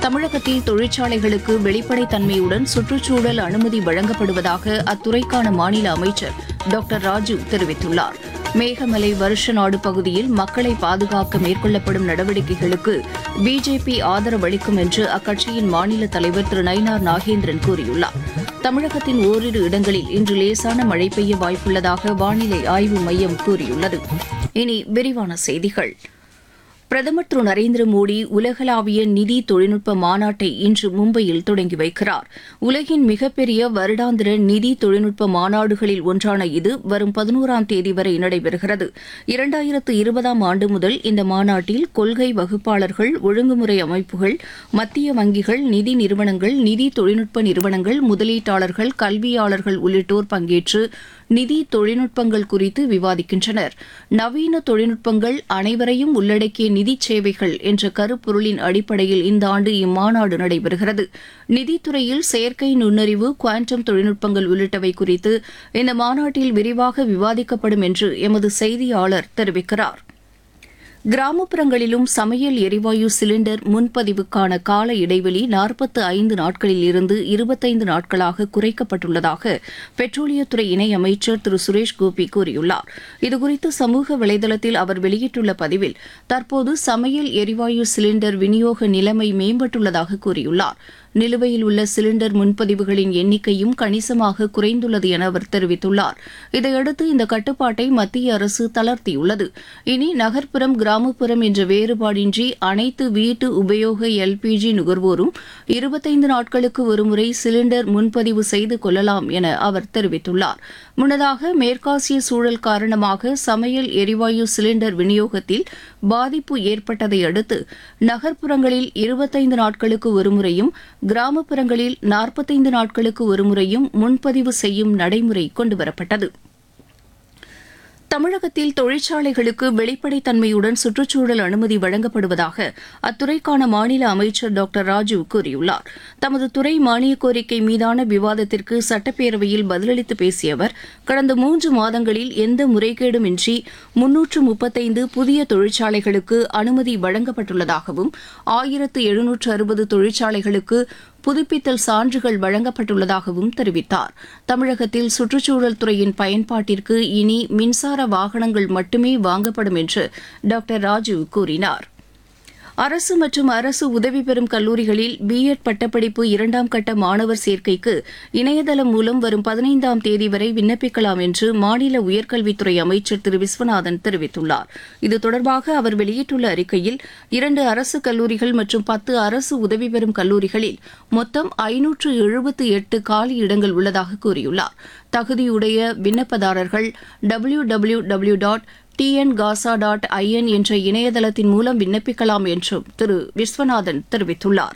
தமிழகத்தில் தொழிற்சாலைகளுக்கு வெளிப்படைத்தன்மையுடன் சுற்றுச்சூழல் அனுமதி வழங்கப்படுவதாக அத்துறைக்கான மாநில அமைச்சர் டாக்டர் ராஜு தெரிவித்துள்ளார் மேகமலை வருஷ நாடு பகுதியில் மக்களை பாதுகாக்க மேற்கொள்ளப்படும் நடவடிக்கைகளுக்கு பிஜேபி ஆதரவளிக்கும் என்று அக்கட்சியின் மாநில தலைவர் திரு நயினார் நாகேந்திரன் கூறியுள்ளார் தமிழகத்தின் ஓரிரு இடங்களில் இன்று லேசான மழை பெய்ய வாய்ப்புள்ளதாக வானிலை ஆய்வு மையம் கூறியுள்ளது இனி விரிவான செய்திகள் பிரதமர் திரு நரேந்திர மோடி உலகளாவிய நிதி தொழில்நுட்ப மாநாட்டை இன்று மும்பையில் தொடங்கி வைக்கிறார் உலகின் மிகப்பெரிய வருடாந்திர நிதி தொழில்நுட்ப மாநாடுகளில் ஒன்றான இது வரும் பதினோராம் தேதி வரை நடைபெறுகிறது இரண்டாயிரத்து இருபதாம் ஆண்டு முதல் இந்த மாநாட்டில் கொள்கை வகுப்பாளர்கள் ஒழுங்குமுறை அமைப்புகள் மத்திய வங்கிகள் நிதி நிறுவனங்கள் நிதி தொழில்நுட்ப நிறுவனங்கள் முதலீட்டாளர்கள் கல்வியாளர்கள் உள்ளிட்டோர் பங்கேற்று நிதி தொழில்நுட்பங்கள் குறித்து விவாதிக்கின்றனர் நவீன தொழில்நுட்பங்கள் அனைவரையும் உள்ளடக்கிய நிதி சேவைகள் என்ற கருப்பொருளின் அடிப்படையில் இந்த ஆண்டு இம்மாநாடு நடைபெறுகிறது நிதித்துறையில் செயற்கை நுண்ணறிவு குவாண்டம் தொழில்நுட்பங்கள் உள்ளிட்டவை குறித்து இந்த மாநாட்டில் விரிவாக விவாதிக்கப்படும் என்று எமது செய்தியாளர் தெரிவிக்கிறார் கிராமப்புறங்களிலும் சமையல் எரிவாயு சிலிண்டர் முன்பதிவுக்கான கால இடைவெளி நாற்பத்து ஐந்து நாட்களில் இருந்து இருபத்தைந்து நாட்களாக குறைக்கப்பட்டுள்ளதாக பெட்ரோலியத்துறை இணை அமைச்சர் திரு சுரேஷ் கோபி கூறியுள்ளார் இதுகுறித்து சமூக வலைதளத்தில் அவர் வெளியிட்டுள்ள பதிவில் தற்போது சமையல் எரிவாயு சிலிண்டர் விநியோக நிலைமை மேம்பட்டுள்ளதாக கூறியுள்ளார் நிலுவையில் உள்ள சிலிண்டர் முன்பதிவுகளின் எண்ணிக்கையும் கணிசமாக குறைந்துள்ளது என அவர் தெரிவித்துள்ளார் இதையடுத்து இந்த கட்டுப்பாட்டை மத்திய அரசு தளர்த்தியுள்ளது இனி நகர்ப்புறம் கிராமப்புறம் என்ற வேறுபாடின்றி அனைத்து வீட்டு உபயோக எல்பிஜி நுகர்வோரும் இருபத்தைந்து நாட்களுக்கு ஒருமுறை சிலிண்டர் முன்பதிவு செய்து கொள்ளலாம் என அவர் தெரிவித்துள்ளார் முன்னதாக மேற்காசிய சூழல் காரணமாக சமையல் எரிவாயு சிலிண்டர் விநியோகத்தில் பாதிப்பு ஏற்பட்டதை அடுத்து நகர்ப்புறங்களில் இருபத்தைந்து நாட்களுக்கு ஒருமுறையும் கிராமப்புறங்களில் நாற்பத்தைந்து நாட்களுக்கு ஒருமுறையும் முன்பதிவு செய்யும் நடைமுறை கொண்டுவரப்பட்டது தமிழகத்தில் தொழிற்சாலைகளுக்கு வெளிப்படைத்தன்மையுடன் சுற்றுச்சூழல் அனுமதி வழங்கப்படுவதாக அத்துறைக்கான மாநில அமைச்சர் டாக்டர் ராஜு கூறியுள்ளார் தமது துறை மானிய கோரிக்கை மீதான விவாதத்திற்கு சட்டப்பேரவையில் பதிலளித்து பேசிய அவர் கடந்த மூன்று மாதங்களில் எந்த முறைகேடுமின்றி முன்னூற்று முப்பத்தைந்து புதிய தொழிற்சாலைகளுக்கு அனுமதி வழங்கப்பட்டுள்ளதாகவும் ஆயிரத்து எழுநூற்று அறுபது தொழிற்சாலைகளுக்கு புதுப்பித்தல் சான்றுகள் வழங்கப்பட்டுள்ளதாகவும் தெரிவித்தார் தமிழகத்தில் சுற்றுச்சூழல் துறையின் பயன்பாட்டிற்கு இனி மின்சார வாகனங்கள் மட்டுமே வாங்கப்படும் என்று டாக்டர் ராஜு கூறினார் அரசு மற்றும் அரசு உதவி பெறும் கல்லூரிகளில் பிஎட் பட்டப்படிப்பு இரண்டாம் கட்ட மாணவர் சேர்க்கைக்கு இணையதளம் மூலம் வரும் பதினைந்தாம் தேதி வரை விண்ணப்பிக்கலாம் என்று மாநில உயர்கல்வித்துறை அமைச்சர் திரு விஸ்வநாதன் தெரிவித்துள்ளார் இது தொடர்பாக அவர் வெளியிட்டுள்ள அறிக்கையில் இரண்டு அரசு கல்லூரிகள் மற்றும் பத்து அரசு உதவி பெறும் கல்லூரிகளில் மொத்தம் ஐநூற்று எழுபத்து எட்டு காலி இடங்கள் உள்ளதாக கூறியுள்ளார் தகுதியுடைய விண்ணப்பதாரர்கள் W W W dot T N காசா டாட் ஐஎன் என்ற இணையதளத்தின் மூலம் விண்ணப்பிக்கலாம் என்றும் திரு விஸ்வநாதன் தெரிவித்துள்ளார்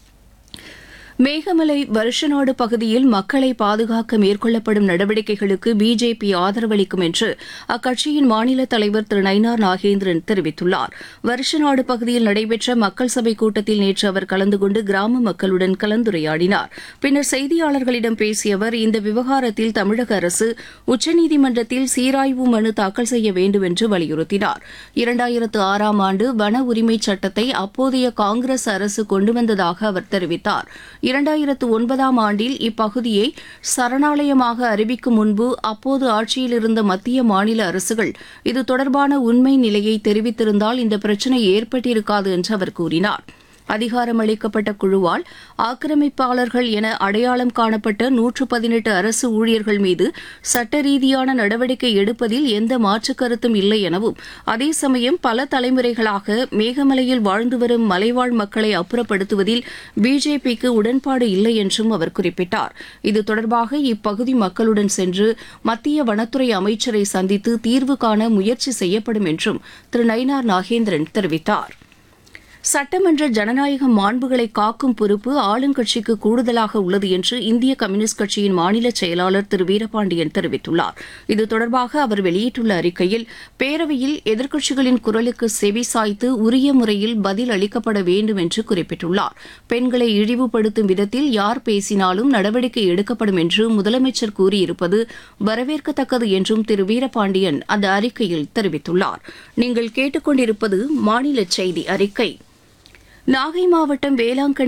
மேகமலை வருஷநாடு பகுதியில் மக்களை பாதுகாக்க மேற்கொள்ளப்படும் நடவடிக்கைகளுக்கு பிஜேபி ஆதரவளிக்கும் என்று அக்கட்சியின் மாநில தலைவர் திரு நயினார் நாகேந்திரன் தெரிவித்துள்ளார் வருஷநாடு பகுதியில் நடைபெற்ற மக்கள் சபை கூட்டத்தில் நேற்று அவர் கலந்து கொண்டு கிராம மக்களுடன் கலந்துரையாடினார் பின்னர் செய்தியாளர்களிடம் பேசிய அவர் இந்த விவகாரத்தில் தமிழக அரசு உச்சநீதிமன்றத்தில் சீராய்வு மனு தாக்கல் செய்ய வேண்டும் என்று வலியுறுத்தினார் இரண்டாயிரத்து ஆறாம் ஆண்டு வன உரிமை சட்டத்தை அப்போதைய காங்கிரஸ் அரசு கொண்டு வந்ததாக அவர் தெரிவித்தார் இரண்டாயிரத்து ஒன்பதாம் ஆண்டில் இப்பகுதியை சரணாலயமாக அறிவிக்கும் முன்பு அப்போது ஆட்சியில் இருந்த மத்திய மாநில அரசுகள் இது தொடர்பான உண்மை நிலையை தெரிவித்திருந்தால் இந்த பிரச்சினை ஏற்பட்டிருக்காது என்று அவர் கூறினார் அதிகாரமளிக்கப்பட்ட குழுவால் ஆக்கிரமிப்பாளர்கள் என அடையாளம் காணப்பட்ட நூற்று பதினெட்டு அரசு ஊழியர்கள் மீது சட்ட ரீதியான நடவடிக்கை எடுப்பதில் எந்த மாற்றுக் கருத்தும் இல்லை எனவும் அதே சமயம் பல தலைமுறைகளாக மேகமலையில் வாழ்ந்து வரும் மலைவாழ் மக்களை அப்புறப்படுத்துவதில் பிஜேபிக்கு உடன்பாடு இல்லை என்றும் அவர் குறிப்பிட்டார் இது தொடர்பாக இப்பகுதி மக்களுடன் சென்று மத்திய வனத்துறை அமைச்சரை சந்தித்து தீர்வு காண முயற்சி செய்யப்படும் என்றும் திரு நயினார் நாகேந்திரன் தெரிவித்தார் சட்டமன்ற ஜனநாயக மாண்புகளை காக்கும் பொறுப்பு ஆளுங்கட்சிக்கு கூடுதலாக உள்ளது என்று இந்திய கம்யூனிஸ்ட் கட்சியின் மாநில செயலாளர் திரு வீரபாண்டியன் தெரிவித்துள்ளார் இது தொடர்பாக அவர் வெளியிட்டுள்ள அறிக்கையில் பேரவையில் எதிர்க்கட்சிகளின் குரலுக்கு செவி சாய்த்து உரிய முறையில் பதில் அளிக்கப்பட வேண்டும் என்று குறிப்பிட்டுள்ளார் பெண்களை இழிவுபடுத்தும் விதத்தில் யார் பேசினாலும் நடவடிக்கை எடுக்கப்படும் என்று முதலமைச்சர் கூறியிருப்பது வரவேற்கத்தக்கது என்றும் திரு வீரபாண்டியன் அந்த அறிக்கையில் தெரிவித்துள்ளார் நீங்கள் கேட்டுக்கொண்டிருப்பது மாநில செய்தி அறிக்கை நாகை மாவட்டம் வேளாங்கண்ணி